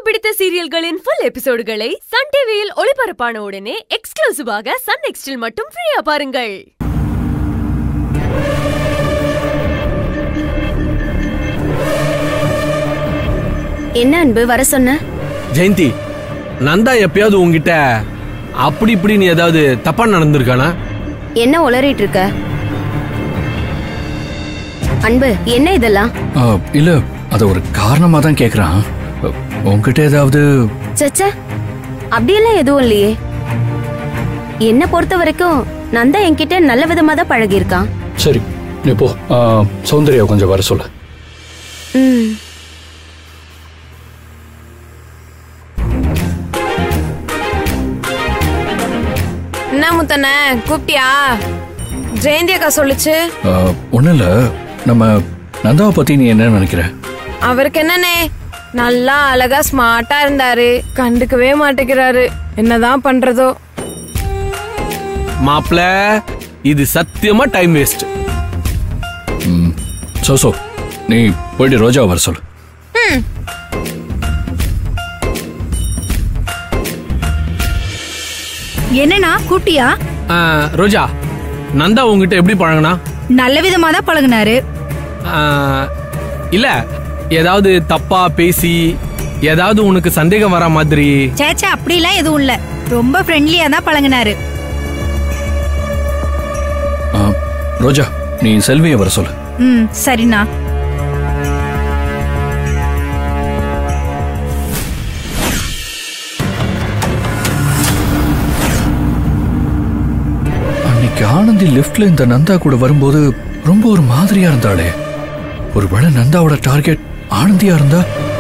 பிடித்த சீரியல்களின் full எபிசோடுகளை Sun டிவியில் ஒளிபரப்பான உடனே எக்ஸ்க்ளூசிவாக சன் நெக்ஸ்டில் மட்டும் ஃப்ரீயா பாருங்கள் என்ன அன்பு வர சொன்ன ஜெயந்தி நந்தா எப்பயாவது உங்ககிட்ட அப்படி இப்படின்னு ஏதாவது தப்பா நடந்திருக்கானா என்ன உளறிட்டு இருக்க அன்பு என்ன இதெல்லாம் ஆ, இல்ல அத ஒரு காரணமா தான் கேக்குறான் அ, உன்கிட்ட ஏதாவது சச்ச அப்படியெல்லாம் எதுவும் இல்லையே என்ன பொறுத்த வரைக்கும் நந்தா என்கிட்ட நல்ல விதமா தான் பழகியிருக்கான் சரி நீ போ ஆ, சௌந்தர்யா கொஞ்சம் வர சொல்லு ம் என்ன முத்தண்ண கூப்பிட்டியா ஜெயந்தி அக்கா சொல்லுச்சு ஆ, ஒண்ணும் இல்ல நம்ம நந்தாவை பத்தி நீ என்ன நினைக்கிற அவருக்கு என்னண்ணே நல்லா அழகா ஸ்மார்ட்டா இருந்தாரு கண்டுக்கவே மாட்டேங்கிறாரு என்னதான் பண்றதோ மாப்ள இது சத்தியமா டைம் வேஸ்ட் ம், சோ சோ நீ போயிட்டு ரோஜாவை வர சொல்லு என்னண்ணா கூட்டியா ரோஜா நந்தா உங்ககிட்ட எப்படி பழகுனா நல்ல விதமா தான் பழகுனாரு ஆ, இல்ல ஏதாவது தப்பா பேசி ஏதாவது உனக்கு சந்தேகம் வர மாதிரி சேச்சா அப்படிலாம் எதுவும் இல்ல ரொம்ப ஃப்ரெண்ட்லியா தான் பழகுனாரு ஆ, ரோஜா நீ செல்வியை வர சொல்லு ம் சரிண்ணா அன்னைக்கு ஆனந்தி லிஃப்ட்ல இந்த நந்தா கூட வரும்போது ரொம்ப ஒரு மாதிரியா இருந்தாளே ஒருவேளை நந்தாவோட டார்கெட் ஆனந்தியா இருந்தா